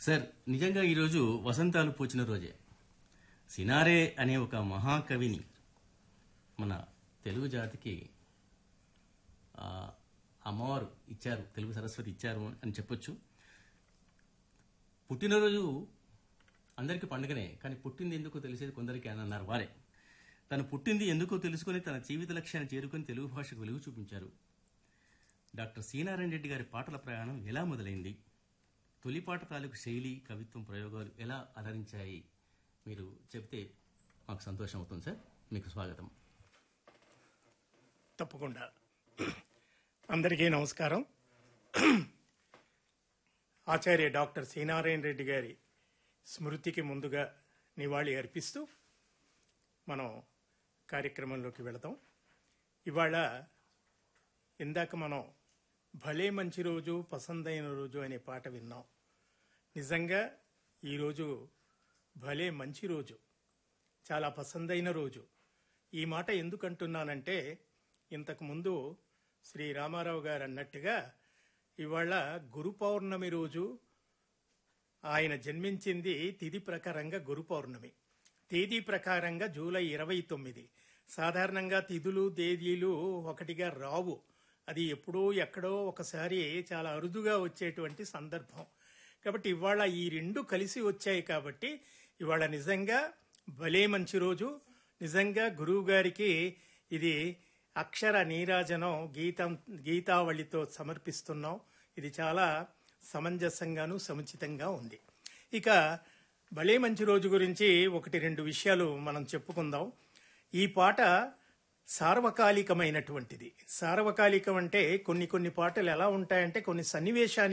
sir నిజంగా ఈరోజు వసంతాలు పూచిన రోజే సినారే అనే ఒక మహాకవిని మన తెలుగు జాతికి ఆ, అమ్మవారు ఇచ్చారు తెలుగు సరస్వతి ఇచ్చారు అని చెప్పొచ్చు పుట్టినరోజు అందరికీ పండుగనే కానీ పుట్టింది ఎందుకో తెలిసేది కొందరికి అని అన్నారు వారే తను పుట్టింది ఎందుకో తెలుసుకొని తన జీవిత లక్ష్యాన్ని చేరుకొని తెలుగు భాషకు వెలుగు చూపించారు డాక్టర్ సీనారాయణ రెడ్డి గారి పాటల ప్రయాణం ఎలా మొదలైంది తొలిపాట తాలూకు శైలి కవిత్వం ప్రయోగాలు ఎలా అలరించాయి మీరు చెప్తే మాకు సంతోషం అవుతుంది సార్ మీకు స్వాగతం తప్పకుండా అందరికీ నమస్కారం ఆచార్య డాక్టర్ శ్రీనారాయణ రెడ్డి గారి స్మృతికి ముందుగా నివాళి అర్పిస్తూ మనం కార్యక్రమంలోకి వెళతాం ఇవాళ ఇందాక మనం భలే మంచి రోజు పసందైన రోజు అనే పాట విన్నాం నిజంగా ఈరోజు భలే మంచి రోజు చాలా పసందైన రోజు ఈ మాట ఎందుకు అంటున్నానంటే ఇంతకు ముందు శ్రీ రామారావు గారు అన్నట్టుగా ఇవాళ గురు పౌర్ణమి రోజు ఆయన జన్మించింది తిథి ప్రకారంగా గురు పౌర్ణమి తేదీ ప్రకారంగా జూలై ఇరవై తొమ్మిది సాధారణంగా తిథులు తేదీలు ఒకటిగా రావు అది ఎప్పుడో ఎక్కడో ఒకసారి చాలా అరుదుగా వచ్చేటువంటి సందర్భం కాబట్టి ఇవాళ ఈ రెండు కలిసి వచ్చాయి కాబట్టి ఇవాళ నిజంగా భలే మంచి రోజు నిజంగా గురువు గారికి ఇది అక్షర నీరాజనం గీతం గీతావళితో సమర్పిస్తున్నాం ఇది చాలా సమంజసంగాను సముచితంగా ఉంది ఇక భలే మంచి రోజు గురించి ఒకటి రెండు విషయాలు మనం చెప్పుకుందాం ఈ పాట సార్వకాలికమైనటువంటిది సార్వకాలికం అంటే కొన్ని కొన్ని పాటలు ఎలా ఉంటాయంటే కొన్ని సన్నివేశాన్ని